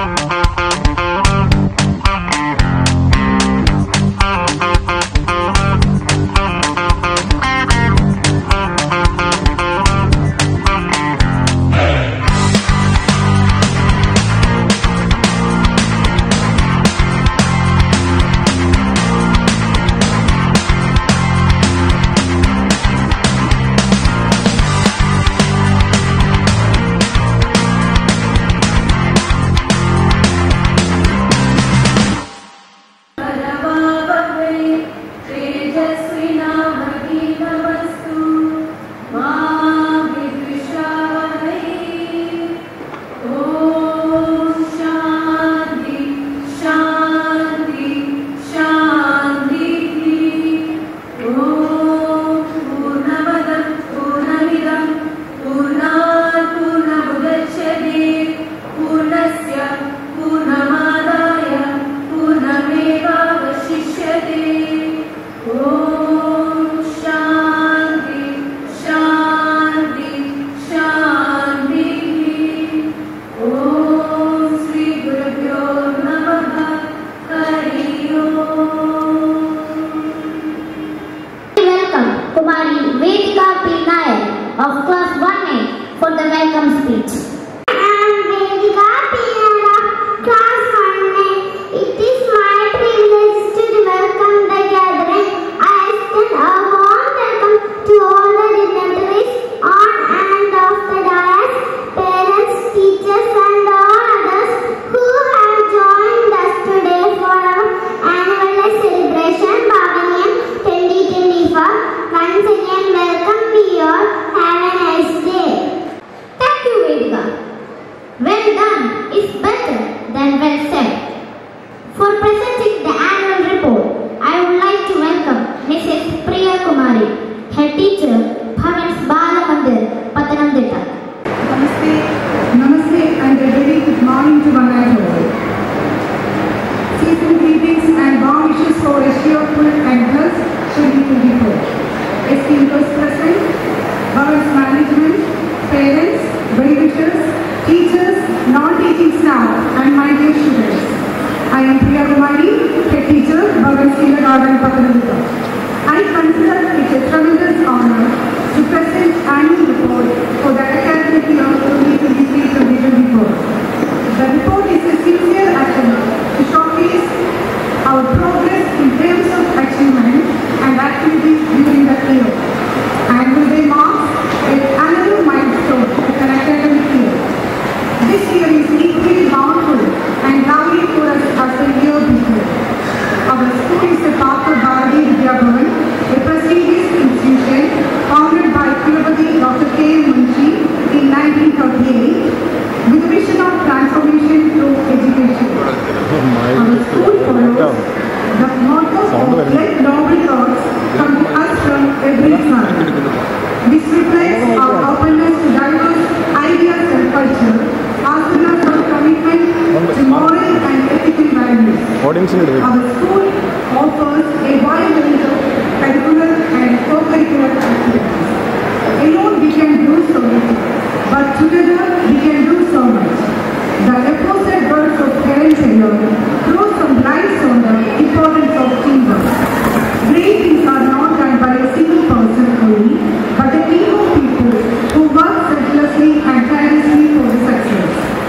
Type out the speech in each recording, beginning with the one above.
ഓഡിയൻസിന് എടുക്കും Our school offers a wide range of curricular and co-curricular activities. Alone we can do so little, but together we can do so much. The opposite words of parents alone throw some lights on the importance of teamwork. Great things are not done by a single person only, but a team of people who work selflessly and tirelessly for the success.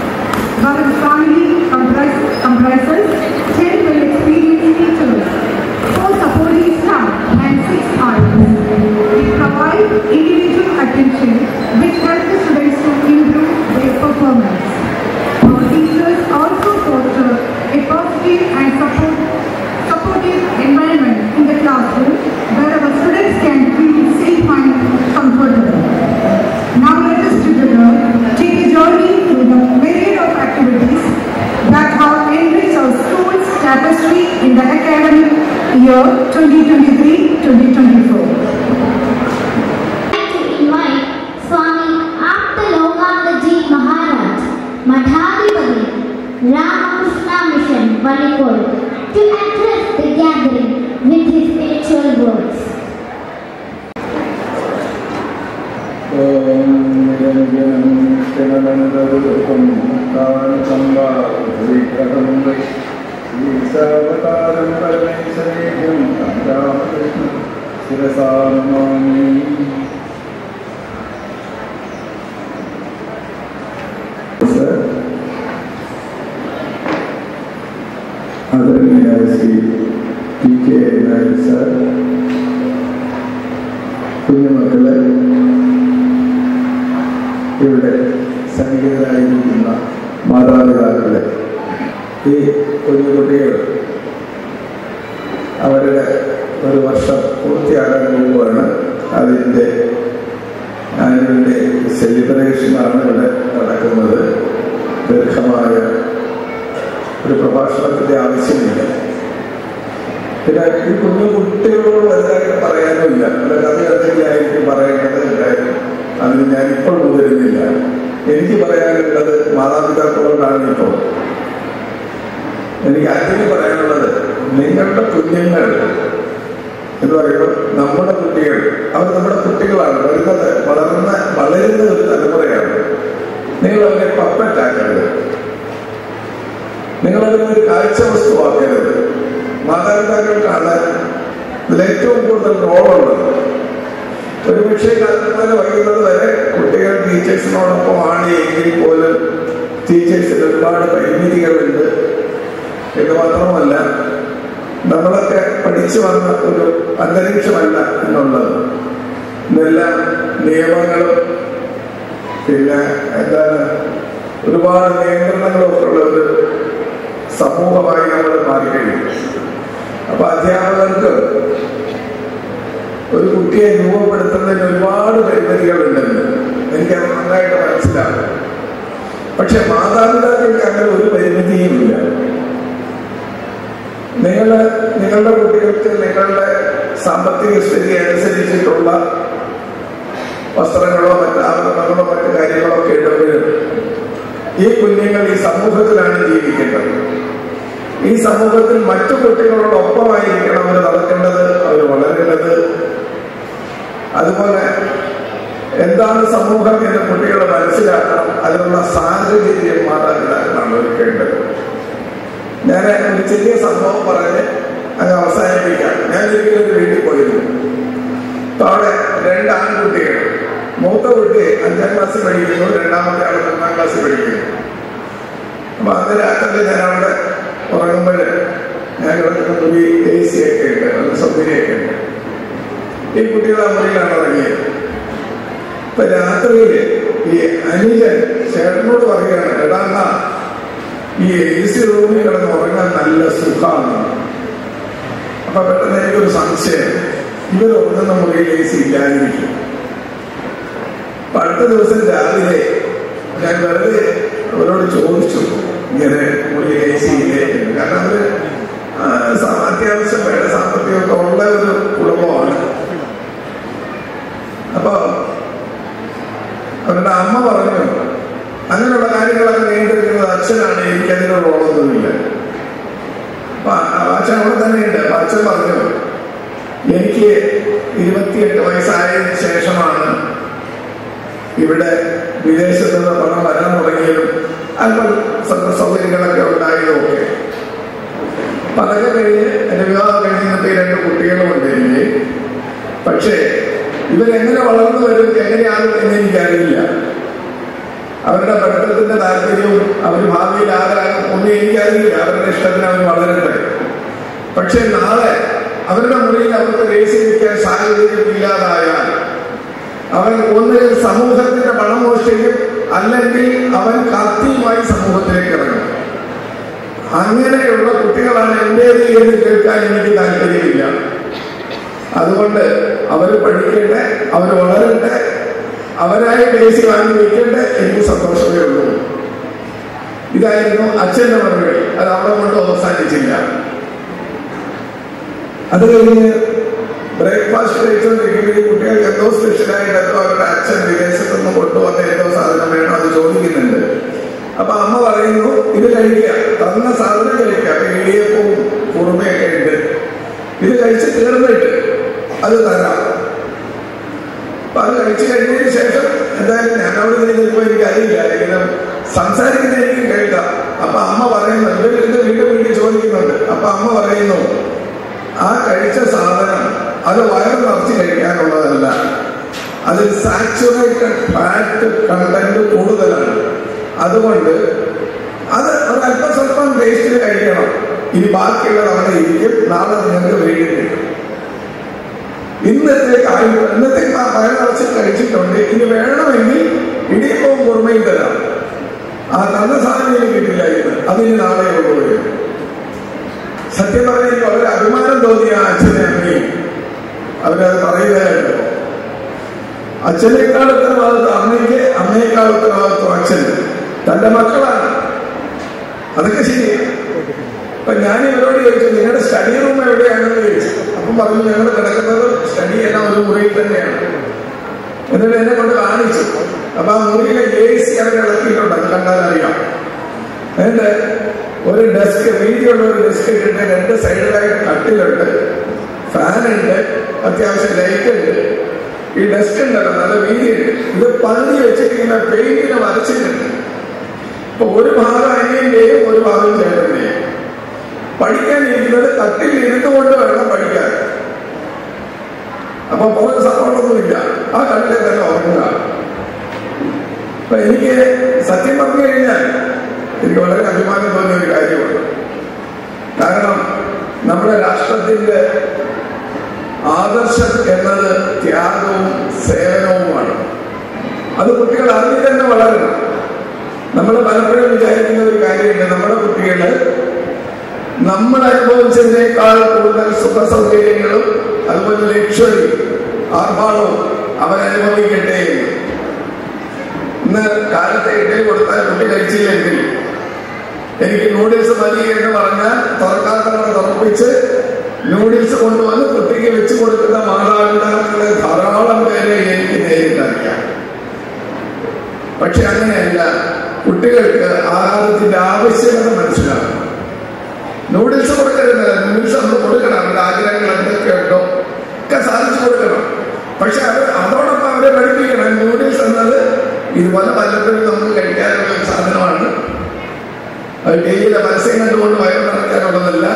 Our family comprise- comprises 10 well-experienced teachers, 4 supporting staff and 6 artists. We provide individual attention which helps the students to improve their performance. Our teachers also foster a positive and support, supportive environment in the classroom where our students can feel safe and comfortable. Now let us together take a journey through the myriad of activities that have enriched our school's tapestry in the academic year 2023-2024. like to invite Swami Aptalokandaji Maharaj, Madhavipadi, Ramakrishna Mission, Valikod, to address the gathering with his spiritual words. ॐ निरञ्जनं क्षणनन्दरूपं कारणसम्भा അഞ്ചാവതാരം പരമേശ്വരേഭ്യം രാമകൃഷ്ണ ശിരസാനമാമി sir ആദരണീയായ Shri T K Nair sir കുഞ്ഞുമക്കളെ ഇവിടെ സന്നിഹിതരായിരിക്കുന്ന മാതാപിതാക്കളെ ഈ കുഞ്ഞുകുട്ടികൾ അവരുടെ ഒരു വർഷം പൂർത്തിയാകാൻ പോകുകയാണ് അതിൻ്റെ ആനുവൽ സെലിബ്രേഷനാണ് ഇവിടെ നടക്കുന്നത് ദീർഘമായ ഒരു പ്രഭാഷണത്തിന്റെ ആവശ്യമില്ല പിന്നെ ഈ കുഞ്ഞു കുട്ടികളോട് വലുതായിട്ട് പറയാനുമില്ല അല്ല കഥ എന്തെങ്കിലായിരിക്കും പറയേണ്ടത് കാര്യം അതിന് ഞാൻ ഇപ്പോൾ മുതിരുന്നില്ല എനിക്ക് പറയാനുള്ളത് മാതാപിതാക്കളോടാണ് ഇപ്പോൾ എനിക്ക് ആദ്യം പറയാനുള്ളത് നിങ്ങളുടെ കുഞ്ഞുങ്ങൾ എന്ന് പറയുമ്പോൾ നമ്മുടെ കുട്ടികൾ അവർ നമ്മുടെ കുട്ടികളാണ് വരുന്നത് വളർന്ന വളരുന്ന ഒരു തലമുറയാണ് നിങ്ങൾ അവരെ പപ്പറ്റാക്കരുത് നിങ്ങൾ അതിനെ ഒരു കാഴ്ച വസ്തുവാക്കരുത് മാതാപിതാക്കൾക്കാണ് ഇതിൽ ഏറ്റവും കൂടുതൽ റോളുള്ളത് ഒരു പക്ഷേ കാലത്തുപോലെ വൈകുന്നത് വരെ കുട്ടികൾ ടീച്ചേഴ്സിനോടൊപ്പം ആണ് എങ്കിൽ പോലും ടീച്ചേഴ്സിന് ഒരുപാട് പരിമിതികളുണ്ട് എന്ന് മാത്രമല്ല നമ്മളൊക്കെ പഠിച്ചു വന്ന ഒരു അന്തരീക്ഷമല്ല എന്നുള്ളത് ഇന്നെല്ലാം നിയമങ്ങളും പിന്നെ എന്താണ് ഒരുപാട് നിയന്ത്രണങ്ങളൊക്കെ ഉള്ള ഒരു സമൂഹമായി നമ്മൾ മാറിക്കഴിയും അപ്പൊ അധ്യാപകർക്ക് ഒരു കുട്ടിയെ രൂപപ്പെടുത്തുന്നതിന് ഒരുപാട് പരിമിതികളുണ്ടെന്ന് എനിക്കത് നന്നായിട്ട് മനസ്സിലാവും പക്ഷെ മാതാപിതാക്കൾക്ക് അങ്ങനെ ഒരു പരിമിതിയുമില്ല നിങ്ങൾ നിങ്ങളുടെ കുട്ടികൾക്ക് നിങ്ങളുടെ സാമ്പത്തിക സ്ഥിതി അനുസരിച്ചിട്ടുള്ള വസ്ത്രങ്ങളോ മറ്റ് ആഭരണങ്ങളോ മറ്റു കാര്യങ്ങളോ ഒക്കെ ഇടുമ്പോഴും ഈ കുഞ്ഞുങ്ങൾ ഈ സമൂഹത്തിലാണ് ജീവിക്കേണ്ടത് ഈ സമൂഹത്തിൽ മറ്റു കുട്ടികളോടൊപ്പമായിരിക്കണം അവർ നടക്കേണ്ടത് അവർ വളരേണ്ടത് അതുപോലെ എന്താണ് സമൂഹം എന്ന് കുട്ടികൾ മനസ്സിലാക്കണം അതിനുള്ള സാഹചര്യം മാതാപിതാക്കളാണ് ഒരുക്കേണ്ടത് ഞാൻ ഒരു ചെറിയ സംഭവം പറഞ്ഞ് അങ്ങ് അവസാനിപ്പിക്കാം ഞാൻ ഒരിക്കലും ഒരു വീട്ടിൽ പോയിരുന്നു അപ്പൊ അവിടെ രണ്ട് ആൺകുട്ടികൾ മൂത്ത കുട്ടി അഞ്ചാം ക്ലാസ്സിൽ പഠിക്കുന്നു രണ്ടാമത്തെ ആൾ മൂന്നാം ക്ലാസ്സിൽ പഠിക്കുന്നു അപ്പൊ അന്ന് രാത്രി ഞാൻ അവിടെ ഉറങ്ങുമ്പോൾ ഞാൻ കിടക്കുന്ന മുറി എ സി ഒക്കെ ഉണ്ട് ഒരു സൗകര്യമൊക്കെ ഉണ്ട് ഈ കുട്ടികൾ ആ മുറിയിലാണ് ഉറങ്ങിയത് ഇപ്പൊ രാത്രിയില് ഈ അനുജൻ ചേട്ടനോട് പറയുകയാണ് എടാ എന്നാ ഈ എ സി റൂമിൽ കിടന്ന് ഉറങ്ങാൻ നല്ല സുഖമാണ് അപ്പൊ പെട്ടെന്ന് എനിക്കൊരു സംശയം ഇവർ ഉറങ്ങുന്ന മുറിയിൽ എ സി ഇല്ലാതിരിക്കും അപ്പൊ അടുത്ത ദിവസം രാവിലെ ഞാൻ വെറുതെ അവരോട് ചോദിച്ചു ഇങ്ങനെ മുറിയിൽ എ സി ഇല്ലേ എന്ന്. കാരണം അവര് ആ, സ- അത്യാവശ്യം വേണ്ട സാമ്പത്തികമൊക്കെ ഉള്ള ഒരു കുടുംബമാണ് അപ്പൊ അവരുടെ അമ്മ പറഞ്ഞു അങ്ങനെയുള്ള കാര്യങ്ങളൊക്കെ നിയന്ത്രിക്കുന്നത് അച്ഛനാണ് എനിക്ക് അതിനുള്ള റോളൊന്നുമില്ല അപ്പൊ ആ അച്ഛൻ അവിടെ തന്നെയുണ്ട് അപ്പൊ അച്ഛൻ പറഞ്ഞു എനിക്ക് ഇരുപത്തിയെട്ട് വയസ്സായതിനു ശേഷമാണ് ഇവിടെ വിദേശത്ത് നിന്ന് പണം വരാൻ തുടങ്ങിയതും അല്പം സൗ- സൗകര്യങ്ങളൊക്കെ ഉണ്ടായതും ഒക്കെ അപ്പൊ അതൊക്കെ കഴിഞ്ഞ് എന്റെ വിവാഹം കഴിഞ്ഞിട്ട് ഈ രണ്ട് കുട്ടികളും ഉണ്ട് എനിക്ക് പക്ഷേ ഇവരെങ്ങനെ വളർന്നു വരും എങ്ങനെയാകും എന്ന് എനിക്കറിയില്ല അവരുടെ പഠിത്തത്തിന്റെ താല്പര്യവും അവർ ഭാവിയിൽ ആരാകും ഒന്നും എനിക്കറിയില്ല അവരുടെ ഇഷ്ടത്തിന് അവർ വളരട്ടെ പക്ഷെ നാളെ അവരുടെ മുറിയിൽ അവർക്ക് രേസി വയ്ക്കാൻ സാഹചര്യം ഇല്ലാതായാൽ അവൻ ഒന്നുകിൽ സമൂഹത്തിന്റെ പണം മോഷ്ടിക്കും അല്ലെങ്കിൽ അവൻ കത്തിയുമായി സമൂഹത്തിലേക്ക് ഇറങ്ങും അങ്ങനെയുള്ള കുട്ടികളാണ് എന്റേത് എന്ന് കേൾക്കാൻ എനിക്ക് താല്പര്യമില്ല അതുകൊണ്ട് അവർ പഠിക്കട്ടെ അവർ വളരട്ടെ അവരായി ഡേസി വാങ്ങി വെക്കട്ടെ എനിക്ക് സന്തോഷമേ ഉള്ളൂ ഇതായിരുന്നു അച്ഛന്റെ മറുപടി അത് അവിടെ കൊണ്ട് അവസാനിച്ചില്ല അത് കഴിഞ്ഞ് ബ്രേക്ക്ഫാസ്റ്റ് കഴിച്ചുകൊണ്ടിരിക്കുമ്പോൾ ഈ കുട്ടികൾക്ക് എന്തോ സ്പെഷ്യലായിട്ട് എന്തോ അവരുടെ അച്ഛൻ വിദേശത്ത് നിന്ന് കൊണ്ടുവന്ന എന്തോ സാധനം വേണോ അത് ചോദിക്കുന്നുണ്ട് അപ്പൊ അമ്മ പറയുന്നു ഇത് കഴിക്കുക തന്ന സാധനം കഴിക്കുക അപ്പൊ ഇടിയപ്പവും കുറുമയൊക്കെ ഉണ്ട് ഇത് കഴിച്ച് തീർന്നിട്ട് അത് തരാം അപ്പൊ അത് കഴിച്ചു കഴിഞ്ഞതിന് ശേഷം എന്തായാലും ഞാൻ അവിടെ നിന്ന് ചിലപ്പോൾ എനിക്ക് അറിയില്ല എങ്കിലും സംസാരിക്കുന്ന എനിക്ക് കേൾക്കാം അപ്പൊ അമ്മ പറയുന്നു ഇവർ ഇത് വീണ്ടും വീണ്ടും ചോദിക്കുന്നുണ്ട് അപ്പൊ അപ്പൊ അമ്മ പറയുന്നു ആ കഴിച്ച സാധനം അത് വയറ് നിറച്ച് കഴിക്കാനുള്ളതല്ല അതിൽ സാച്ചുറേറ്റഡ് ഫാറ്റ് കണ്ടന്റ് കൂടുതലാണ് അതുകൊണ്ട് അത് ഒരല്പം സ്വല്പം ടേസ്റ്റിൽ കഴിക്കണം ഇനി ബാക്കിയുള്ളത് അവിടെ ഇരിക്കും നാളെ നിങ്ങൾക്ക് വീട്ടിൽ കിട്ടും ഇന്നത്തെ കാര്യം ഇന്നത്തെ പയർ നിറച്ച് കഴിച്ചിട്ടുണ്ട് ഇനി വേണമെങ്കിൽ ഇടിയപ്പവും കുറുമയും തരാം ആ തന്ന സാധനം എനിക്ക് കിട്ടില്ല ഇന്ന് അതിന് നാളെ കൊണ്ടുപോയി സത്യം പറഞ്ഞാൽ എനിക്ക് വളരെ അഭിമാനം തോന്നിയ ആ അച്ഛനെ അമ്മയും അവരത് പറയുകയായിട്ട് അച്ഛനേക്കാൾ ഉത്തരവാദിത്വം അമ്മയ്ക്ക് അമ്മയേക്കാൾ ഉത്തരവാദിത്വം അച്ഛൻ തന്റെ മക്കളാണ് അതൊക്കെ ശരിയാണ് അപ്പൊ ഞാൻ ഇവരോട് ചോദിച്ചു നിങ്ങളുടെ സ്റ്റഡി റൂം എവിടെയാണെന്ന് ചോദിച്ചു അപ്പം പറഞ്ഞു ഞങ്ങൾ കിടക്കുന്നത് സ്റ്റഡി എല്ലാം ഒരു മുറിയിൽ തന്നെയാണ് എന്നിട്ട് എന്നെ കൊണ്ട് കാണിച്ചു അപ്പൊ ആ മുറിയിലെ എ സി അവർ ഇളക്കിയിട്ടുണ്ട് അത് കണ്ടാൽ അറിയാം എന്നിട്ട് ഒരു ഡെസ്ക് വീതിയുള്ള ഒരു ഡെസ്ക് ഇട്ടിട്ട് രണ്ട് സൈഡിലായിട്ട് കട്ടിലുണ്ട് ഫാനുണ്ട് അത്യാവശ്യം ലൈറ്റ് ഉണ്ട് ഈ ഡെസ്ക് ഉണ്ടല്ലോ നല്ല വീതിയുണ്ട് ഇത് പന്നി വെച്ചിട്ട് ഇങ്ങനെ പെയിന്റിനെ വരച്ചിട്ടുണ്ട് ഇപ്പൊ ഒരു ഭാഗം അനിയന്റെയും ഒരു ഭാഗം ചേട്ടന്റെയും പഠിക്കാനിരിക്കുന്നത് കട്ടിൽ ഇരുന്നുകൊണ്ട് വേണം പഠിക്കാൻ അപ്പൊ പുറത്ത് സപ്പോർട്ടൊന്നുമില്ല ആ കട്ടിലെ തന്നെ ഉറങ്ങുക അപ്പൊ എനിക്ക് സത്യം പറഞ്ഞു കഴിഞ്ഞാൽ എനിക്ക് വളരെ അഭിമാനം തോന്നിയ ഒരു കാര്യമാണ് കാരണം നമ്മുടെ രാഷ്ട്രത്തിന്റെ ആദർശം എന്നത് ത്യാഗവും സേവനവുമാണ് അത് കുട്ടികൾ അറിഞ്ഞു തന്നെ വളരണം നമ്മൾ പലപ്പോഴും വിചാരിക്കുന്ന ഒരു കാര്യമുണ്ട് നമ്മുടെ കുട്ടികള് നമ്മൾ അനുഭവിച്ചതിനേക്കാൾ കൂടുതൽ സുഖ സൗകര്യങ്ങളും അതുപോലെ ലക്ഷറി ആർഭാടവും അവരനുഭവിക്കട്ടെ എന്ന്. ഇന്ന് കാലത്തെ ഇഡലി കൊടുത്താൽ കുട്ടി കഴിച്ചില്ലെങ്കിൽ എനിക്ക് നൂഡിൽസ് മതി എന്ന് പറഞ്ഞാൽ തുറക്കാത്തവരെ തുറപ്പിച്ച് നൂഡിൽസ് കൊണ്ടുവന്ന് കുട്ടിക്ക് വെച്ച് കൊടുക്കുന്ന മാതാപിതാക്കളെ ധാരാളം പേരെ എനിക്ക് നേരിട്ടറിയാം പക്ഷെ അങ്ങനെയല്ല കുട്ടികൾക്ക് ആഹാരത്തിന്റെ ആവശ്യകത മനസ്സിലാക്കണം നൂഡിൽസ് കൊടുക്കരുത് നൂഡിൽസ് നമ്മൾ കൊടുക്കണം അവരുടെ ആഗ്രഹങ്ങൾ എന്തൊക്കെയുണ്ടോ ഒക്കെ സാധിച്ചു കൊടുക്കണം പക്ഷെ അവർ അതോടൊപ്പം അവരെ പഠിപ്പിക്കണം നൂഡിൽസ് എന്നത് ഇതുപോലെ പലപ്പോഴും നമുക്ക് കഴിക്കാനുള്ള ഒരു സാധനമാണ് അത് ഡെയിലെ പരസ്യം കണ്ടുകൊണ്ട് വയറ് നിറയ്ക്കാനുള്ളതല്ല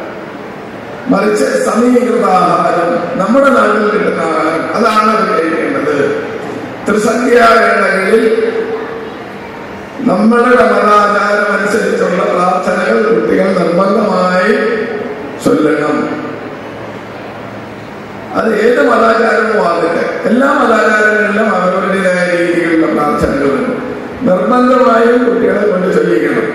മറിച്ച് സമീകൃത ആഹാരം നമ്മുടെ നാട്ടിൽ കിട്ടുന്ന ആഹാരം അതാണ് അവർ കഴിക്കേണ്ടത് ത്രിസന്ധ്യാവേളകളിൽ നമ്മളുടെ മതാചാരം അനുസരിച്ചുള്ള പ്രാർത്ഥനകൾ കുട്ടികൾ നിർബന്ധമായി ചൊല്ലണം അത് ഏത് മതാചാരമോ ആകട്ടെ എല്ലാ മതാചാരങ്ങളിലും അവരവരുടേതായ രീതിയിലുള്ള പ്രാർത്ഥനകളുണ്ട് നിർബന്ധമായും കുട്ടികളെ കൊണ്ട് ചൊല്ലിക്കണം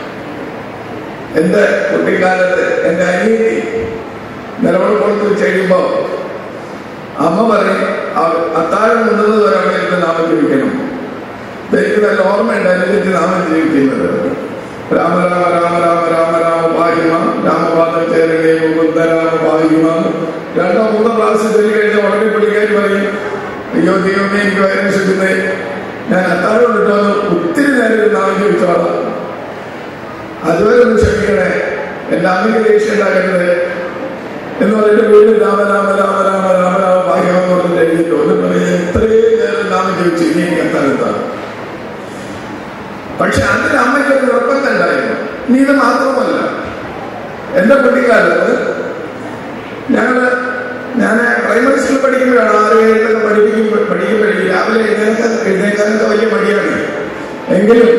എന്റെ കുട്ടിക്കാലത്ത് എന്റെ അനിയത്തി നിലവിളക്കൊടുത്ത് വെച്ച് കഴിയുമ്പോ അമ്മ പറയും "അ- അത്താഴം ഉണ്ടെന്ന് വരെ അവിടെ ഇരുന്ന് നാമം ജപിക്കണം എനിക്ക് നല്ല ഓർമ്മയുണ്ട് അതിനെപ്പറ്റി നാമം ജപിക്കുന്നത് രാമ രാമ രാമ രാമ രാമ രാമ പാഹിമ രാമപാദം ചേരണേ മുകുന്ദ രാമ പാഹിമ രണ്ടോ മൂന്നോ പ്രാവശ്യം ചൊല്ലി കഴിഞ്ഞാൽ ഉടനെ പുള്ളിക്കാരി പറയും അയ്യോ ദൈവമേ എനിക്ക് വയറ് വിശക്കുന്നേ ഞാൻ അത്താഴം ഇട്ടോ ഒത്തിരി നേരം ഇരുന്ന് നാമം ജപിച്ചോളാം അതുവരെ ഒന്ന് ക്ഷമിക്കണേ എന്റെ അമ്മയ്ക്ക് ദേഷ്യം ഉണ്ടാക്കരുത് എന്ന് പറഞ്ഞിട്ട് വീണ്ടും രാമ രാമ രാമ രാമ രാമ രാമ ഭാഗ്യം എന്ന് പറഞ്ഞിട്ട് എഴുതിയിട്ട് ഒന്ന് പറയാൻ ഇത്രയും നേരം നാമം ചോദിച്ചു ഇനി എനിക്ക് എത്താൻ എന്താണ് പക്ഷെ അതിന് അമ്മയ്ക്ക് ഒരു നിർബന്ധം ഉണ്ടായിരുന്നു ഇനി ഇത് മാത്രമല്ല എന്റെ കുട്ടിക്കാലത്ത് ഞങ്ങള് ഞാൻ പ്രൈമറി സ്കൂളിൽ പഠിക്കുമ്പോഴാണ് ആറ് ഏഴിലൊക്കെ പഠിപ്പിക്കും പഠിക്കുമ്പോഴേ രാവിലെ എഴുന്നേൽക്കാൻ എഴുന്നേൽക്കാനൊക്കെ വലിയ മടിയാണ് എങ്കിലും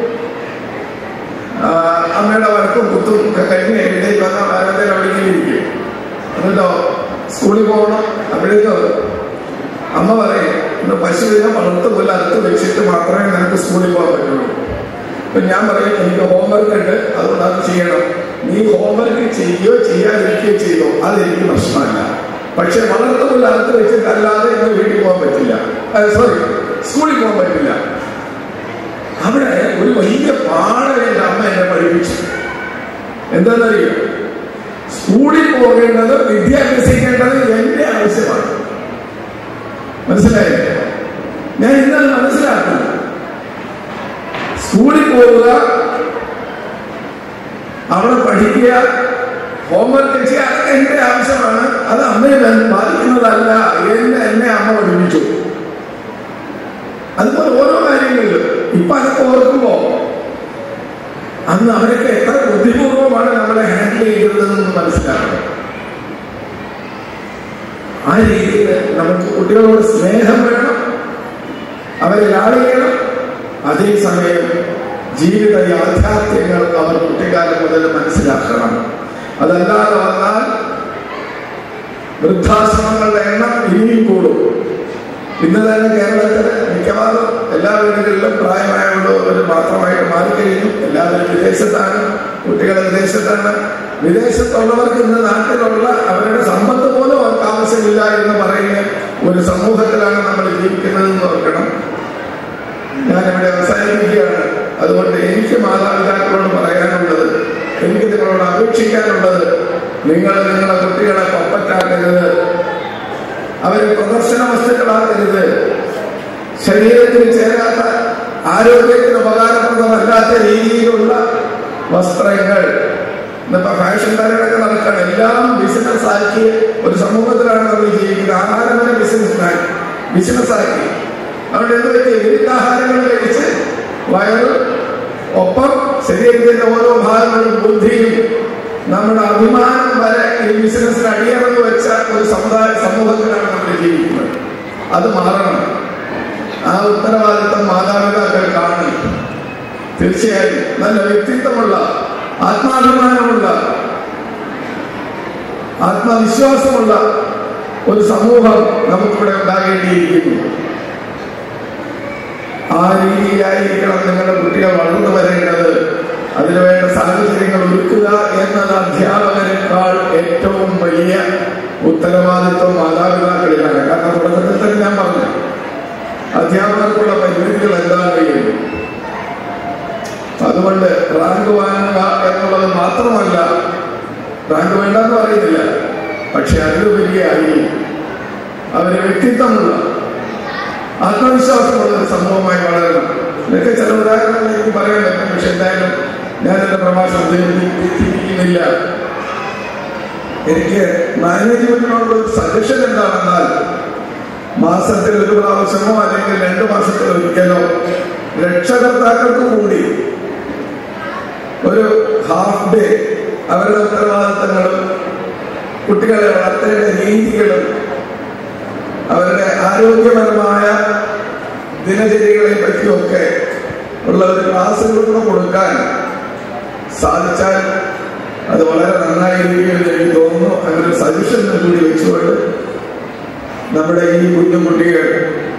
ആ, അമ്മയുടെ വഴക്കും കുത്തും ഒക്കെ കഴിഞ്ഞ് എഴുന്നേറ്റ് വന്ന വാരത്തിൽ അവിടെ ഇങ്ങനെ ഇരിക്കും എന്നിട്ടോ സ്കൂളിൽ പോകണം അപ്പോഴേക്ക് അമ്മ പറയും ഇന്ന് പശുവിനെ വളർത്ത് പോലെ അറുത്ത് വെച്ചിട്ട് മാത്രമേ നിനക്ക് സ്കൂളിൽ പോകാൻ പറ്റുള്ളൂ അപ്പൊ ഞാൻ പറയും എനിക്ക് ഹോംവർക്ക് ഉണ്ട് അതുകൊണ്ട് അത് ചെയ്യണം നീ ഹോംവർക്ക് ചെയ്യോ ചെയ്യാതിരിക്കുകയോ ചെയ്തോ അതെനിക്ക് പ്രശ്നമല്ല പക്ഷെ വളർത്ത് പോലെ അറുത്ത് വെച്ചിട്ട് അല്ലാതെ ഇന്ന് വീട്ടിൽ പോകാൻ പറ്റില്ല സോറി സ്കൂളിൽ പോകാൻ പറ്റില്ല അവിടെ ഒരു വലിയ പാഠം എന്റെ അമ്മ എന്നെ പഠിപ്പിച്ചു എന്താണെന്നറിയോ സ്കൂളിൽ പോകേണ്ടത് വിദ്യ അഭ്യസിക്കേണ്ടത് എന്റെ ആവശ്യമാണ് മനസ്സിലായില്ലേ ഞാൻ ഇന്നത് മനസ്സിലാക്കുന്നു സ്കൂളിൽ പോവുക അവിടെ പഠിക്കുക ഹോംവർക്ക് ചെയ്യുക അതൊക്കെ എന്റെ ആവശ്യമാണ് അത് അമ്മയെ ബ- ബാധിക്കുന്നതല്ല എന്നെ എന്നെ അമ്മ പഠിപ്പിച്ചു അതുപോലെ ഓരോ കാര്യങ്ങളിലും ഇപ്പൊ അതൊക്കെ ഓർക്കുമ്പോ അന്ന് അവരൊക്കെ എത്ര ബുദ്ധിപൂർവമാണ് നമ്മളെ ഹാൻഡിൽ ഹാൻഡിൽ ചെയ്യരുതെന്ന് മനസ്സിലാക്കണം ആ രീതിയിൽ നമുക്ക് കുട്ടികളോട് സ്നേഹം വേണം അവരെ ലാളിക്കണം അതേസമയം ജീവിത യാഥാർത്ഥ്യങ്ങൾ അവർ കുട്ടിക്കാലം മുതൽ മനസ്സിലാക്കണം അതല്ലാതെ വന്നാൽ വൃദ്ധാശ്രമങ്ങളുടെ എണ്ണം ഇനിയും കൂടും ഇന്ന് തന്നെ കേരളത്തിൽ മിക്കവാറും എല്ലാ വീടുകളിലും പ്രായമായുള്ളവർ മാത്രമായിട്ട് മാറിക്കഴിഞ്ഞു എല്ലാവരും വിദേശത്താണ് കുട്ടികൾ വിദേശത്താണ് വിദേശത്തുള്ളവർക്ക് ഇന്ന് നാട്ടിലുള്ള അവരുടെ സമ്പത്ത് പോലും അവർക്ക് ആവശ്യമില്ല എന്ന് പറയുന്ന ഒരു സമൂഹത്തിലാണ് നമ്മൾ ജീവിക്കുന്നതെന്ന് ഓർക്കണം ഞാനിവിടെ അവസാനിപ്പിക്കുകയാണ് അതുകൊണ്ട് എനിക്ക് മാതാപിതാക്കളോട് പറയാനുള്ളത് എനിക്ക് നിങ്ങളോട് അപേക്ഷിക്കാനുള്ളത് നിങ്ങൾ നിങ്ങളുടെ കുട്ടികളെ പപ്പറ്റാക്കരുത് അവരെ പ്രദർശന വസ്തുക്കളാക്കരുത് ശരീരത്തിന് ചേരാത്ത ആരോഗ്യത്തിന് ഉപകാരപ്രദമല്ലാത്ത രീതിയിലുള്ള വസ്ത്രങ്ങൾ ഇന്നിപ്പോ ഫാഷൻ തരങ്ങളൊക്കെ നടക്കണം എല്ലാം ബിസിനസ് ആക്കി ഒരു സമൂഹത്തിലാണ് നമ്മൾ ജീവിക്കുന്നത് ആഹാരമല്ല ബിസിനസ് ബിസിനസ് ആക്കി അതുകൊണ്ട് എന്ത് പറ്റി വിരുദ്ധാഹാരങ്ങൾ കഴിച്ച് വയറ് ഒപ്പം ശരീരത്തിന്റെ ഓരോ ഭാഗങ്ങളും ബുദ്ധിയും നമ്മുടെ അഭിമാനം വരെ ഈ ബിസിനസ്സിന് അടിയറന്ന് വെച്ച ഒരു സമുദായ സമൂഹത്തിലാണ് നമ്മൾ ജീവിക്കുന്നത് അത് മാറണം ആ ഉത്തരവാദിത്തം മാതാപിതാക്കൾ കാണും തീർച്ചയായും നല്ല വ്യക്തിത്വമുള്ള ആത്മാഭിമാനമുള്ള ആത്മവിശ്വാസമുള്ള ഒരു സമൂഹം നമുക്കിവിടെ ഉണ്ടാകേണ്ടിയിരിക്കുന്നു ആ രീതിയിലായിരിക്കണം നിങ്ങളുടെ കുട്ടികൾ വളർന്നു വരേണ്ടത് അതിനുവേണ്ട സാഹചര്യങ്ങൾ ഒരുക്കുക എന്നത് അധ്യാപകരെക്കാൾ ഏറ്റവും വലിയ ഉത്തരവാദിത്വം മാതാപിതാക്കളിലാണ് കാരണം തുടക്കത്തിൽ തന്നെ ഞാൻ പറഞ്ഞു അധ്യാപകർക്കുള്ള പരിമിതികൾ എന്താണെങ്കിലും അതുകൊണ്ട് റാങ്ക് വാങ്ങുക എന്നുള്ളത് മാത്രമല്ല റാങ്ക് വേണ്ടെന്ന് പറയുന്നില്ല പക്ഷെ അതിലുപരിയായി അവര് വ്യക്തിത്വമുള്ള ആത്മവിശ്വാസമുള്ള ഒരു സമൂഹമായി വളരണം ഇതൊക്കെ ചില ഉദാഹരണങ്ങൾ എനിക്ക് പറയാൻ പറ്റും പക്ഷെ എന്തായാലും ഞാൻ എന്റെ പ്രഭാഷണം തിരിക്കുന്നില്ല എനിക്ക് മാനേജ്മെന്റിനോടുള്ള ഒരു സജഷൻ എന്താണെന്നാൽ മാസത്തിൽ ഒരു പ്രാവശ്യമോ അല്ലെങ്കിൽ രണ്ട് മാസത്തിൽ ഒരിക്കലോ രക്ഷകർത്താക്കൾക്ക് കൂടി ഒരു ഹാഫ് ഡേ അവരുടെ ഉത്തരവാദിത്തങ്ങളും കുട്ടികളെ വളർത്തേണ്ട രീതികളും അവരുടെ ആരോഗ്യപരമായ ദിനചര്യകളെ പറ്റിയൊക്കെ ഉള്ള ഒരു ക്ലാസ്സുകളൊക്കെ കൊടുക്കാൻ സാധിച്ചാൽ അത് വളരെ നന്നായിരിക്കും എന്ന് എനിക്ക് തോന്നുന്നു അങ്ങനെ ഒരു സജഷൻ കൂടി വെച്ചുകൊണ്ട് നമ്മുടെ ഈ കുഞ്ഞു കുട്ടികൾ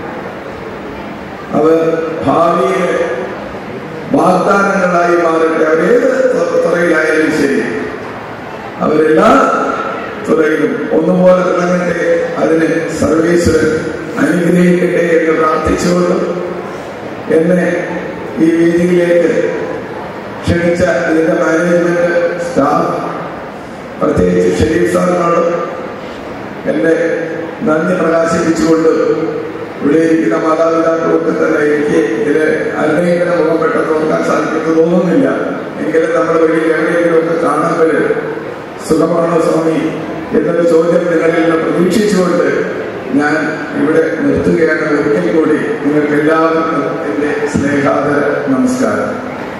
അവർ ഭാവിയിലെ വാഗ്ദാനങ്ങളായി മാറട്ടെ അവരേത് തുറയിലായാലും ശരി അവരെല്ലാ തുറയിലും ഒന്നുപോലെ തിളങ്ങട്ടെ അതിന് സർവീശ്വരൻ അനുഗ്രഹിക്കട്ടെ എന്ന് പ്രാർത്ഥിച്ചുകൊണ്ട് എന്നെ ഈ വേദിയിലേക്ക് ക്ഷണിച്ച ഇതിന്റെ മാനേജ്മെന്റ് സ്റ്റാഫ് പ്രത്യേകിച്ച് ഷെരീഫ് സാറിനോട് എന്റെ നന്ദി പ്രകാശിപ്പിച്ചുകൊണ്ട് ഇവിടെ ഇരിക്കുന്ന മാതാപിതാക്കളൊക്കെ തന്നെ എനിക്ക് ഇതിൽ ആരുടെയെങ്കിലും മുഖം പെട്ടെന്ന് നോക്കാൻ സാധിക്കുന്നു തോന്നുന്നില്ല എങ്കിലും നമ്മൾ വെളിയിൽ എവിടെയെങ്കിലും ഒക്കെ കാണുമ്പോൾ സുഖമാണോ സ്വാമി എന്നൊരു ചോദ്യം നിങ്ങളിൽ നിന്ന് പ്രതീക്ഷിച്ചുകൊണ്ട് ഞാൻ ഇവിടെ നിർത്തുകയാണ് ഒരിക്കൽ കൂടി നിങ്ങൾക്ക് എല്ലാവർക്കും എന്റെ സ്നേഹാദര നമസ്കാരം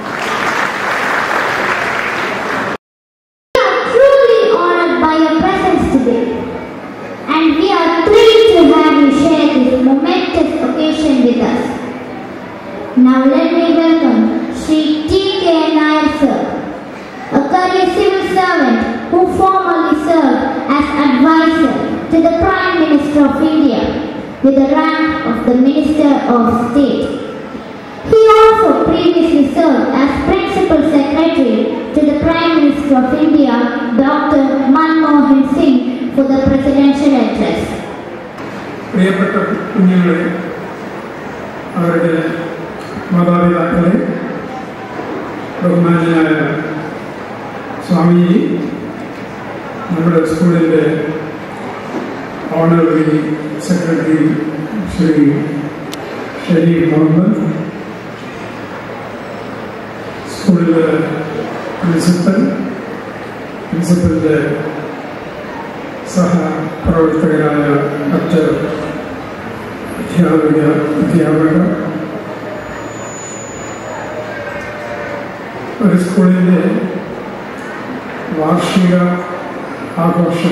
We are truly honored by your presence today, and we are thrilled to have you share this momentous occasion with us. Now let me welcome Sri T.K. Nair sir, a career civil servant who formerly served as advisor to the Prime Minister of India with the rank of the Minister of State. He also previously served as Principal Secretary to the Prime Minister of India, Dr. Manmohan Singh, for the presidential address. പ്രിയപ്പെട്ട കുഞ്ഞുങ്ങളെ അവരുടെ മാതാപിതാക്കളെ ബഹുമാനായ സ്വാമി നമ്മുടെ സ്കൂളിൻ്റെ honorary secretary Shri Sharif Muhammad സ്കൂളിലെ principal പ്രിൻസിപ്പലിൻ്റെ സഹപ്രവർത്തകരായ മറ്റ് അധ്യാപിക അധ്യാപകർ ഒരു സ്കൂളിൻ്റെ വാർഷിക വാർഷിക ആഘോഷം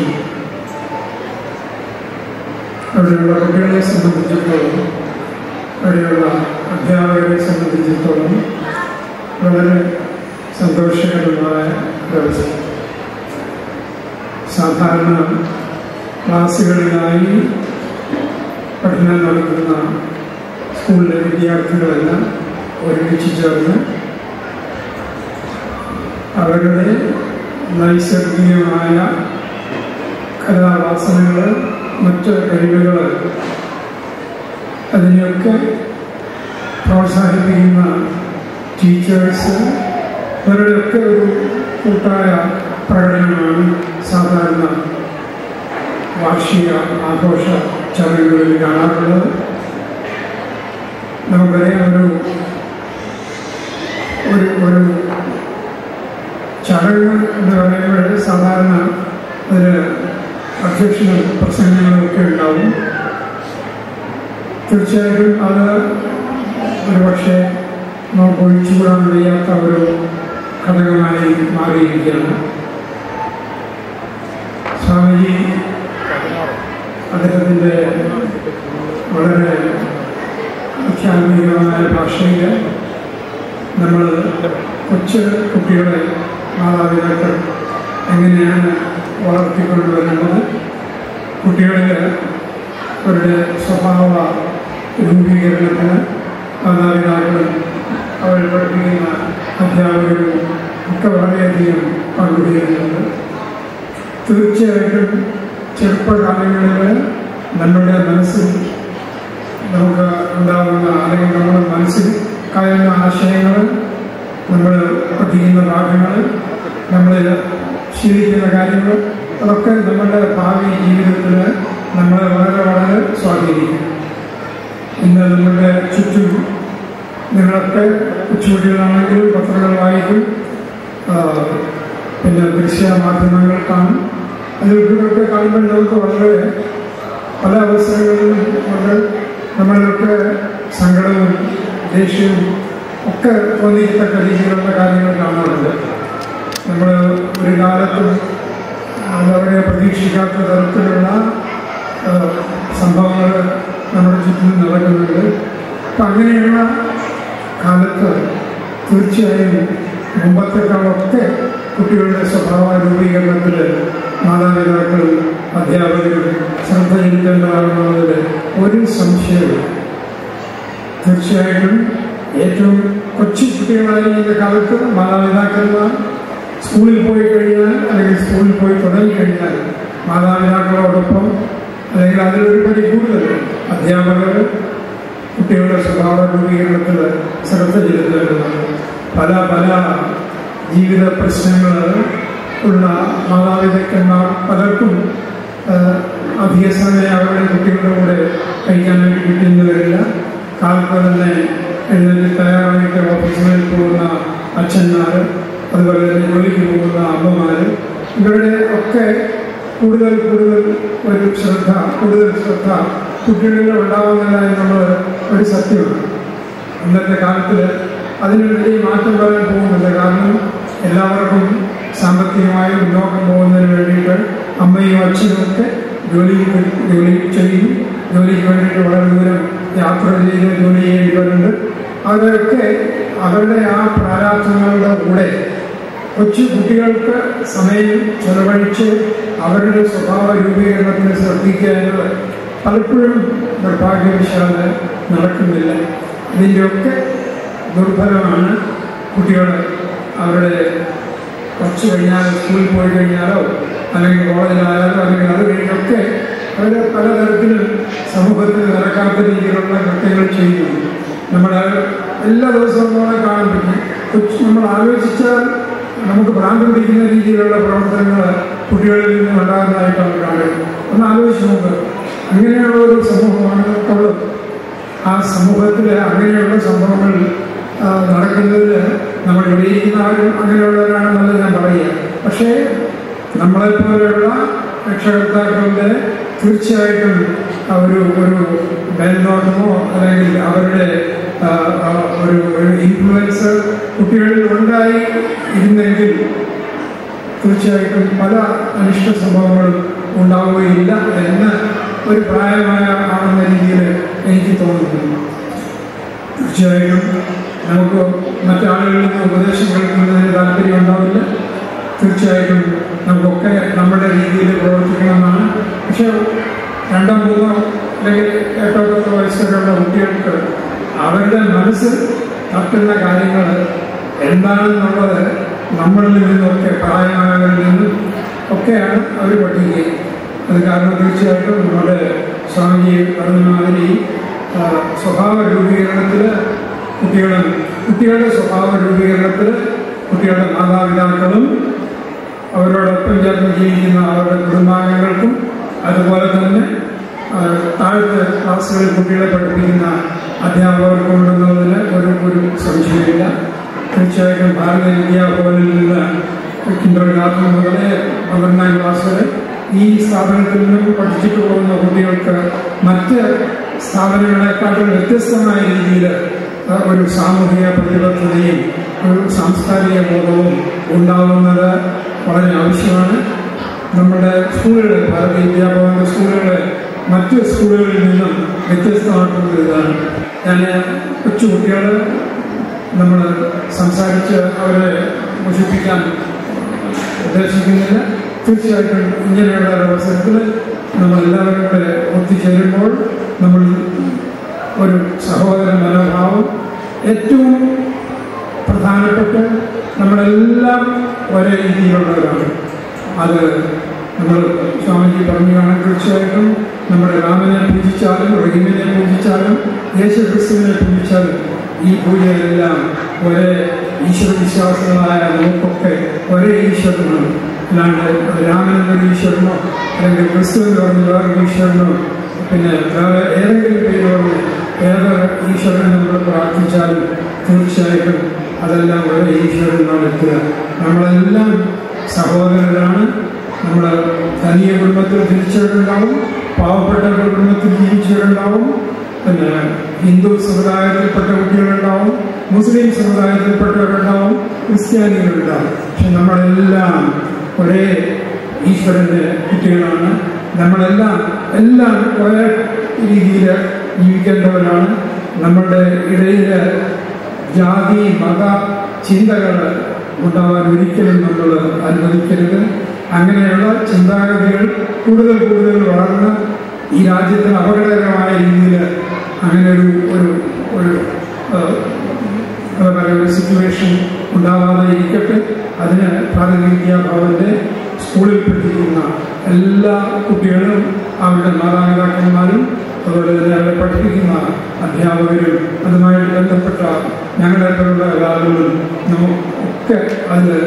അവിടെയുള്ള കുട്ടികളെ സംബന്ധിച്ചിടത്തോളം അവിടെയുള്ള അധ്യാപകരെ സംബന്ധിച്ചിടത്തോളം വളരെ സന്തോഷകരമായ ഒരവസ്ഥ സാധാരണ ക്ലാസ്സുകളിലായി പഠനം നടത്തുന്ന സ്കൂളിലെ വിദ്യാർത്ഥികളെല്ലാം ഒരുമിച്ച് ചേർന്ന് അവരുടെ നൈസർഗികമായ കലാവാസനകൾ മറ്റ് കഴിവുകൾ അതിനെയൊക്കെ പ്രോത്സാഹിപ്പിക്കുന്ന ടീച്ചേഴ്സ് ഇവരുടെയൊക്കെ ഒരു കൂട്ടായ പ്രകടനമാണ് സാധാരണ വാർഷിക ആഘോഷ ചടങ്ങുകളിൽ കാണാറുള്ളത് നമുക്കറിയാം ഒരു ഒരു ഒരു ചടങ്ങ് എന്ന് പറയുമ്പോൾ സാധാരണ അതിന് അധ്യക്ഷനും പ്രസംഗങ്ങളൊക്കെ ഉണ്ടാവും തീർച്ചയായിട്ടും അത് ഒരുപക്ഷെ നമുക്ക് ഒഴിച്ചുകൂടാൻ വയ്യാത്ത ഒരു ഘടകമായി മാറിയിരിക്കുകയാണ് സ്വാമിജി അദ്ദേഹത്തിൻ്റെ വളരെ അത്യാധുനികമായ ഭാഷയിൽ നമ്മൾ കൊച്ചു കുട്ടികളെ മാതാപിതാക്കൾ എങ്ങനെയാണ് വളർത്തിക്കൊണ്ടുവരേണ്ടത് കുട്ടികളിൽ അവരുടെ സ്വഭാവ രൂപീകരണത്തിന് മാതാപിതാക്കളും അവർ പഠിപ്പിക്കുന്ന അധ്യാപകരും ഒക്കെ വളരെയധികം പങ്കുചേരുന്നുണ്ട് തീർച്ചയായിട്ടും ചെറുപ്പകാലങ്ങളിൽ നമ്മുടെ മനസ്സിൽ നമുക്ക് ഉണ്ടാകുന്ന അല്ലെങ്കിൽ നമ്മുടെ മനസ്സിൽ കയറുന്ന ആശയങ്ങൾ നമ്മൾ പഠിക്കുന്ന ഭാഗങ്ങൾ നമ്മൾ ശീലിക്കുന്ന കാര്യങ്ങൾ അതൊക്കെ നമ്മുടെ ഭാവി ജീവിതത്തിൽ നമ്മളെ വളരെ വളരെ സ്വാധീനിക്കും ഇന്ന് നമ്മുടെ ചുറ്റും നിങ്ങളൊക്കെ കൊച്ചുകുട്ടികളാണെങ്കിലും പത്രങ്ങൾ വായിക്കും ആ, പിന്നെ ദൃശ്യ മാധ്യമങ്ങൾ കാണും അതിൽ കൂടെയൊക്കെ കാണുമ്പോൾ നമുക്ക് വളരെ പല അവസരങ്ങളിലും വളരെ നമ്മളിലൊക്കെ സങ്കടവും ദേഷ്യവും ഒക്കെ തോന്നിക്കത്തക്ക രീതിയിലുള്ള കാര്യങ്ങൾ കാണാറുണ്ട് നമ്മൾ ഒരു കാലത്തും വളരെ പ്രതീക്ഷിക്കാത്ത തരത്തിലുള്ള സംഭവങ്ങൾ നമ്മുടെ ചുറ്റും നടക്കുന്നുണ്ട് അപ്പം അങ്ങനെയുള്ള കാലത്ത് തീർച്ചയായും മുമ്പത്തെക്കാളൊക്കെ കുട്ടികളുടെ സ്വഭാവ രൂപീകരണത്തിൽ മാതാപിതാക്കളും അധ്യാപകരും ശ്രദ്ധ ചെലുത്തേണ്ടതാകുന്നതിൽ ഒരു സംശയവും തീർച്ചയായിട്ടും ഏറ്റവും കൊച്ചു കുട്ടികളായിരിക്കുന്ന കാലത്ത് മാതാപിതാക്കന്മാർ സ്കൂളിൽ പോയി കഴിഞ്ഞാൽ അല്ലെങ്കിൽ സ്കൂളിൽ പോയി തുടങ്ങിക്കഴിഞ്ഞാൽ മാതാപിതാക്കളോടൊപ്പം അല്ലെങ്കിൽ അതിലൊരു പടി കൂടുതൽ അധ്യാപകർ കുട്ടികളുടെ സ്വഭാവ രൂപീകരണത്തിൽ ശ്രദ്ധ ചെലുത്തേണ്ടതാണ് പല പല ജീവിത പ്രശ്നങ്ങൾ ഉള്ള മാതാപിതാക്കന്മാർ പലർക്കും ആഹ്, അധിക സമയം അവരുടെ കുട്ടികളുടെ കൂടെ കഴിക്കാൻ വേണ്ടി കിട്ടുന്നു വരില്ല കാലത്ത് തന്നെ എഴുന്നേറ്റ് തയ്യാറായിട്ട് ഓഫീസുകളിൽ പോകുന്ന അച്ഛന്മാർ അതുപോലെ തന്നെ ജോലിക്ക് പോകുന്ന അമ്മമാർ ഇവരുടെ ഒക്കെ കൂടുതൽ കൂടുതൽ ഒരു ശ്രദ്ധ കൂടുതൽ ശ്രദ്ധ കുട്ടികളിൽ ഉണ്ടാകുന്നില്ല എന്നുള്ളത് ഒരു സത്യമാണ് ഇന്നത്തെ കാലത്തിൽ അതിനൊരു വലിയ മാറ്റം വരാൻ പോകുന്നുണ്ട് കാരണം എല്ലാവർക്കും സാമ്പത്തികമായി മുന്നോക്കം പോകുന്നതിന് വേണ്ടിയിട്ട് അമ്മയും അച്ഛനും ഒക്കെ ജോലി ജോലി ചെയ്യും ജോലിക്ക് വേണ്ടിയിട്ട് വളരെ ദൂരം യാത്ര ചെയ്ത് ജോലി ചെയ്യേണ്ടി വരുന്നുണ്ട് അതൊക്കെ അവരുടെ ആ പ്രാരാബ്ധങ്ങളുടെ കൂടെ കൊച്ചു കുട്ടികൾക്ക് സമയം ചെലവഴിച്ച് അവരുടെ സ്വഭാവ രൂപീകരണത്തിന് ശ്രദ്ധിക്കുക എന്നത് പലപ്പോഴും നിർഭാഗ്യവശാല് നടക്കുന്നില്ല ഇതിൻ്റെയൊക്കെ ദുർഫലമാണ് കുട്ടികൾ അവരുടെ കുറച്ച് കഴിഞ്ഞാൽ സ്കൂളിൽ പോയി കഴിഞ്ഞാലോ അല്ലെങ്കിൽ കോളേജിലായാലോ അല്ലെങ്കിൽ അത് കഴിഞ്ഞൊക്കെ അവർ പലതരത്തിലും സമൂഹത്തിൽ നടക്കാത്ത രീതിയിലുള്ള കൃത്യങ്ങൾ ചെയ്യുന്നു നമ്മൾ എല്ലാ ദിവസവും നമ്മളെ കാണാൻ പറ്റും കൊച്ചു നമ്മൾ ആലോചിച്ചാൽ നമുക്ക് ഭ്രാന്ത് പിടിക്കുന്ന രീതിയിലുള്ള പ്രവർത്തനങ്ങൾ കുട്ടികളിൽ നിന്ന് ഉണ്ടാകുന്നതായിട്ടാണ് കാണുന്നത് ഒന്ന് ആലോചിച്ച് നോക്കുക അങ്ങനെയുള്ള ഒരു സമൂഹമാണ് ഉള്ളത് ആ സമൂഹത്തിൽ അങ്ങനെയുള്ള സംഭവങ്ങൾ ആ, നടക്കുന്നതിൽ നമ്മൾ ഇവിടെ ഇരിക്കുന്ന ആരും അങ്ങനെയുള്ളവരാണെന്നുള്ളത് ഞാൻ പറയുക പക്ഷേ നമ്മളെപ്പോലെയുള്ള രക്ഷകർത്താക്കളുടെ തീർച്ചയായിട്ടും ആ ഒരു ഒരു മേൽനോട്ടമോ അല്ലെങ്കിൽ അവരുടെ ആ, ആ, ഒരു ഒരു ഇൻഫ്ലുവൻസ് കുട്ടികളിൽ ഉണ്ടായി ഇരുന്നെങ്കിൽ തീർച്ചയായിട്ടും പല അനിഷ്ട സംഭവങ്ങളും ഉണ്ടാവുകയില്ല എന്ന് ഒരു പ്രായമായ ആണെന്ന രീതിയിൽ എനിക്ക് തോന്നുന്നു തീർച്ചയായും നമുക്ക് മറ്റാളുകളിൽ നിന്ന് ഉപദേശം കേൾക്കുന്നതിന് താല്പര്യം ഉണ്ടാവില്ല തീർച്ചയായിട്ടും നമുക്കൊക്കെ നമ്മുടെ രീതിയിൽ പ്രവർത്തിക്കണമെന്നാണ് പക്ഷെ രണ്ടോ മൂന്നോ അല്ലെങ്കിൽ എട്ടോ പത്തോ വയസ്സൊക്കെയുള്ള കുട്ടികൾക്ക് അവരുടെ മനസ്സ് തട്ടുന്ന കാര്യങ്ങൾ എന്താണെന്നുള്ളത് നമ്മളിൽ നിന്നൊക്കെ പ്രായമായവരിൽ നിന്നും ഒക്കെയാണ് അവർ പഠിക്കുകയും അത് കാരണം തീർച്ചയായിട്ടും നമ്മുടെ സ്വാമിജി പറഞ്ഞ മാതിരി ആ, സ്വഭാവ രൂപീകരണത്തിൽ കുട്ടികളും കുട്ടികളുടെ സ്വഭാവ രൂപീകരണത്തിൽ കുട്ടികളുടെ മാതാപിതാക്കളും അവരോടൊപ്പം ചേർന്ന് ജീവിക്കുന്ന അവരുടെ കുടുംബാംഗങ്ങൾക്കും അതുപോലെ തന്നെ ആ, താഴത്തെ ക്ലാസ്സുകളിൽ കുട്ടികളെ പഠിപ്പിക്കുന്ന അധ്യാപകർക്കും ഉണ്ടെന്നതിന് ഒരു ഒരു സംശയമില്ല തീർച്ചയായിട്ടും ഭാരതീയ വിദ്യാഭവനിൽ നിന്ന് കിൻഡർ ഗാർഡൻ മുതലേ പന്ത്രണ്ടാം ക്ലാസ് വരെ ഈ സ്ഥാപനത്തിൽ നിന്നും പഠിച്ചിട്ട് പോകുന്ന കുട്ടികൾക്ക് മറ്റ് സ്ഥാപനങ്ങളെക്കാളും വ്യത്യസ്തമായ രീതിയിൽ ആ, ഒരു സാമൂഹിക പ്രതിബദ്ധതയും ഒരു സാംസ്കാരിക ബോധവും ഉണ്ടാകുന്നത് വളരെ ആവശ്യമാണ് നമ്മുടെ സ്കൂളുകൾ ഭാരതീയ വിദ്യാഭവന്റെ സ്കൂളുകൾ മറ്റ് സ്കൂളുകളിൽ നിന്നും വ്യത്യസ്തമായിട്ടുള്ള ഇതാണ് ഞാൻ കൊച്ചു കുട്ടികൾ നമ്മൾ സംസാരിച്ച് അവരെ മുഷിപ്പിക്കാൻ ഉദ്ദേശിക്കുന്നില്ല തീർച്ചയായിട്ടും ഇങ്ങനെയുള്ള ഒരു അവസരത്തിൽ നമ്മളെല്ലാവരും കൂടെ ഒത്തുചേരുമ്പോൾ നമ്മൾ ഒരു സഹോദര മനോഭാവം ഏറ്റവും പ്രധാനപ്പെട്ട് നമ്മളെല്ലാം ഒരേ രീതിയിലുള്ളവരാണ് അത് നമ്മൾ സ്വാമിജി പറഞ്ഞു കാണാൻ തീർച്ചയായിട്ടും നമ്മുടെ രാമനെ പൂജിച്ചാലും റഹീമിനെ പൂജിച്ചാലും യേശുക്രിസ്തുവിനെ പൂജിച്ചാലും ഈ പൂജയിലെല്ലാം ഒരേ ഈശ്വര വിശ്വാസികളായ നമുക്കൊക്കെ ഒരേ ഈശ്വരനാണ് അല്ലാണ്ട് രാമൻ എന്നൊരു ഈശ്വരനോ അല്ലെങ്കിൽ ക്രിസ്തു എന്ന് പറഞ്ഞ വേറൊരു ഈശ്വരനോ പിന്നെ വേറെ ഏതെങ്കിലും പേര് പറഞ്ഞ് ഏത് ഈശ്വരനെ നമ്മൾ പ്രാർത്ഥിച്ചാലും തീർച്ചയായിട്ടും അതെല്ലാം ഒരേ ഈശ്വരനാണ് എത്തുക നമ്മളെല്ലാം സഹോദരരാണ് നമ്മൾ ധനിക കുടുംബത്തിൽ ജനിച്ചവരുണ്ടാവും പാവപ്പെട്ട കുടുംബത്തിൽ ജീവിച്ചവരുണ്ടാവും പിന്നെ ഹിന്ദു സമുദായത്തിൽപ്പെട്ട കുട്ടികളുണ്ടാവും മുസ്ലിം സമുദായത്തിൽപ്പെട്ടവരുണ്ടാവും ക്രിസ്ത്യാനികളുണ്ടാവും പക്ഷെ നമ്മളെല്ലാം ഒരേ ഈശ്വരന്റെ കുട്ടികളാണ് നമ്മളെല്ലാം എല്ലാം ഒരേ രീതിയിൽ ജീവിക്കേണ്ടവരാണ് നമ്മുടെ ഇടയിൽ ജാതി മത ചിന്തകൾ ഉണ്ടാവാൻ ഒരിക്കലും നമ്മൾ അനുവദിക്കരുത് അങ്ങനെയുള്ള ചിന്താഗതികൾ കൂടുതൽ കൂടുതൽ വളർന്ന് ഈ രാജ്യത്തിന് അപകടകരമായ രീതിയിൽ അങ്ങനെ ഒരു ഒരു ഒരു ആ, എന്താ പറയുക ഒരു സിറ്റുവേഷൻ ഉണ്ടാവാതെ ഇരിക്കട്ടെ അതിന് ഭാരതീയ വിദ്യാഭവന്റെ സ്കൂളിൽ പഠിക്കുന്ന എല്ലാ കുട്ടികളും അവരുടെ മാതാപിതാക്കന്മാരും അതുപോലെ തന്നെ അവരെ പഠിപ്പിക്കുന്ന അധ്യാപകരും അതുമായിട്ട് ബന്ധപ്പെട്ട ഞങ്ങളെ പോലുള്ള എല്ലാവരും നമുക്കൊക്കെ അതിൽ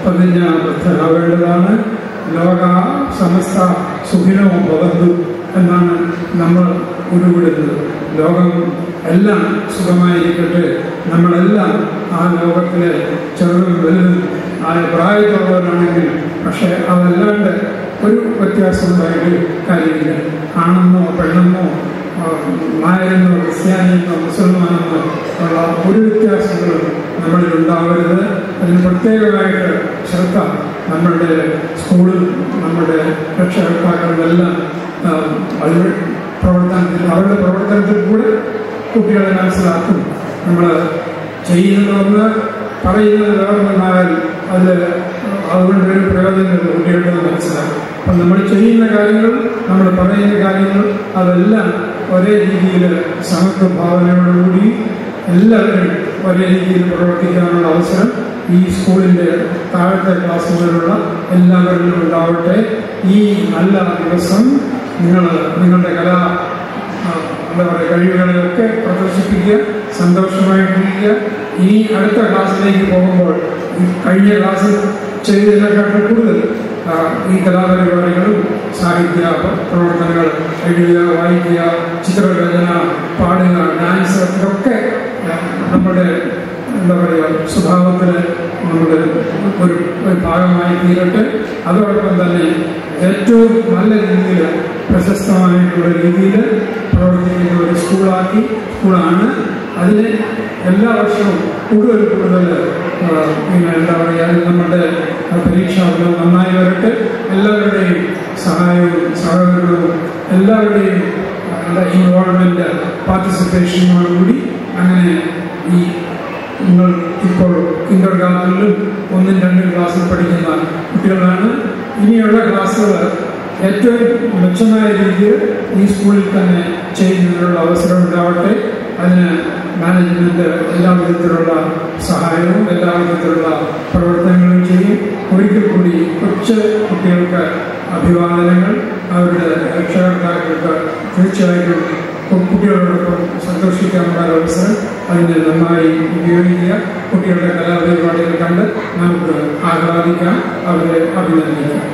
പ്രതിജ്ഞാബദ്ധരാവേണ്ടതാണ് ലോക സമസ്ത സുഖിനോ ഭവന്തു എന്നാണ് നമ്മൾ ഉരുവിടുന്നത് ലോകം എല്ലാം സുഖമായിരിക്കട്ടെ നമ്മളെല്ലാം ആ ലോകത്തിലെ ചെറുതും വലുതും ആ പ്രായത്തുള്ളവരാണെങ്കിൽ പക്ഷെ അതല്ലാണ്ട് ഒരു വ്യത്യാസമുണ്ടായിട്ട് കാര്യമില്ല ആണെന്നോ പെണ്ണെന്നോ ആ, നായരെന്നോ ക്രിസ്ത്യാനിയെന്നോ മുസൽമാനെന്നോ ഉള്ള ഒരു വ്യത്യാസങ്ങളും നമ്മളിൽ ഉണ്ടാവരുത് അതിന് പ്രത്യേകമായിട്ട് ശ്രദ്ധ നമ്മളുടെ സ്കൂളിൽ നമ്മുടെ രക്ഷകർത്താക്കളിലെല്ലാം ആ, അവരുടെ പ്രവർത്തനത്തിൽ അവരുടെ പ്രവർത്തനത്തിൽ കൂടെ കുട്ടികളെ മനസ്സിലാക്കും നമ്മൾ ചെയ്യുന്നതൊന്ന് പറയുന്നത് വേറൊന്നായാൽ അത് അതുകൊണ്ട് ഒരു പ്രയോജനമില്ല കുട്ടികൾക്ക് അത് മനസ്സിലാക്കും അപ്പം നമ്മൾ ചെയ്യുന്ന കാര്യങ്ങൾ നമ്മൾ പറയുന്ന കാര്യങ്ങൾ അതെല്ലാം ഒരേ രീതിയിൽ സമത്വ ഭാവനയോടുകൂടി എല്ലാവരും ഒരേ രീതിയിൽ പ്രവർത്തിക്കാനുള്ള അവസരം ഈ സ്കൂളിൻ്റെ താഴത്തെ ക്ലാസ്സുകളിലുള്ള എല്ലാവരിലും ഉണ്ടാവട്ടെ ഈ നല്ല ദിവസം നിങ്ങൾ നിങ്ങളുടെ കലാ ആ, എന്താ പറയുക കഴിവുകളെയൊക്കെ പ്രദർശിപ്പിക്കുക സന്തോഷമായിട്ടിരിക്കുക ഇനി അടുത്ത ക്ലാസ്സിലേക്ക് പോകുമ്പോൾ ഈ കഴിഞ്ഞ ക്ലാസ്സിൽ ചെയ്തതിനെക്കാട്ടും കൂടുതൽ ആ, ഈ കലാപരിപാടികളും സാഹിത്യ പ്രവർത്തനങ്ങൾ എഴുതുക വായിക്കുക ചിത്രരചന പാടുക ഡാൻസ് ഇതൊക്കെ ആ, നമ്മുടെ എന്താ പറയുക സ്വഭാവത്തിന് നമ്മുടെ ഒരു ഒരു ഭാഗമായി തീരട്ടെ അതോടൊപ്പം തന്നെ ഏറ്റവും നല്ല രീതിയിൽ പ്രശസ്തമായിട്ടുള്ള രീതിയിൽ പ്രവർത്തിക്കുന്ന ഒരു സ്കൂളാക്കി സ്കൂളാണ് അതിനെ എല്ലാ വർഷവും കൂടുതൽ കൂടുതൽ ആ, പിന്നെ എന്താ പറയുക നമ്മുടെ പരീക്ഷ നന്നായി വരട്ടെ എല്ലാവരുടെയും സഹായവും സഹകരണവും എല്ലാവരുടെയും ഇൻവോൾവ്മെന്റ് പാർട്ടിസിപ്പേഷനോട് കൂടി അങ്ങനെ ഈ നിങ്ങൾ ഇപ്പോൾ കിൻഡർ ഗാർഡനിലും ഒന്നും രണ്ടും ക്ലാസ്സിൽ പഠിക്കുന്ന കുട്ടികളാണ് ഇനിയുള്ള ക്ലാസ്സുകൾ ഏറ്റവും മെച്ചമായ രീതിയിൽ ഈ സ്കൂളിൽ തന്നെ ചെയ്യുന്നതിനുള്ള അവസരം ഉണ്ടാവട്ടെ അതിന് മാനേജ്മെന്റ് എല്ലാ വിധത്തിലുള്ള സഹായവും എല്ലാ വിധത്തിലുള്ള പ്രവർത്തനങ്ങളും ചെയ്യും ഒരിക്കൽ കൂടി കൊച്ചു കുട്ടികൾക്ക് അഭിവാദനങ്ങൾ അവരുടെ രക്ഷകർത്താക്കൾക്ക് തീർച്ചയായിട്ടും കുട്ടികളോടൊപ്പം സന്തോഷിക്കാനുള്ള ഒരു അവസരം അതിന് നന്നായി ഉപയോഗിക്കുക കുട്ടികളുടെ കലാപരിപാടികൾ കണ്ട് നമുക്ക് ആഹ്ലാദിക്കാം അവരെ അഭിനന്ദിക്കാം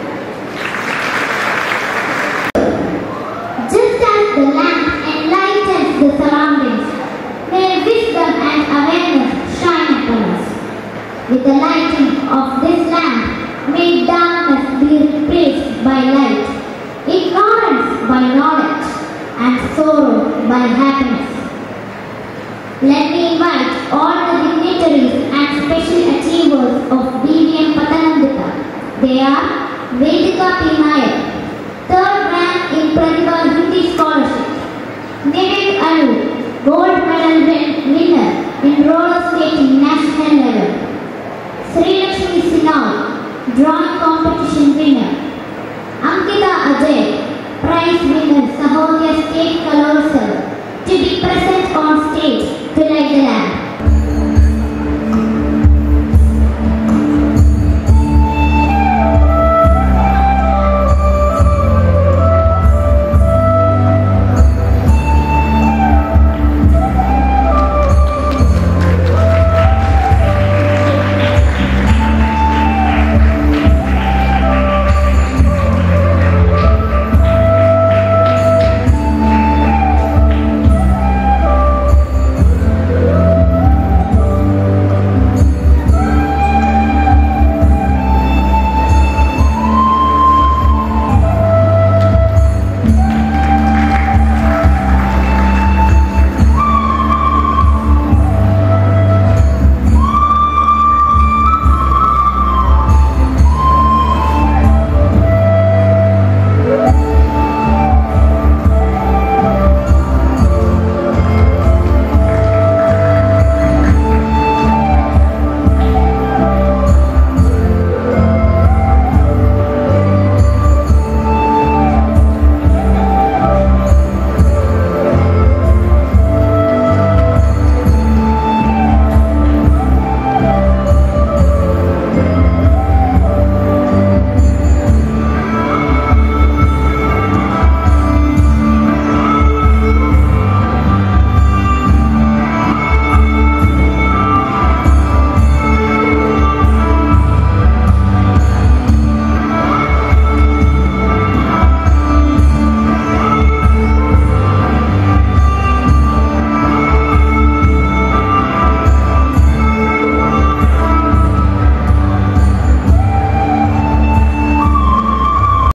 Just as the lamp enlightens the surroundings, may wisdom and awareness shine upon us. With the lighting of this lamp, may darkness be replaced by light, ignorance by knowledge, and sorrow by happiness. Let me invite all the dignitaries and special achievers of BVM Patanandita. They are Vedika P. Nayak, third rank in Pratibha Hindi Scholarship. Vivek Alu, gold medal win- winner in roller skating national level. Sri Lakshmi Sinal, drawing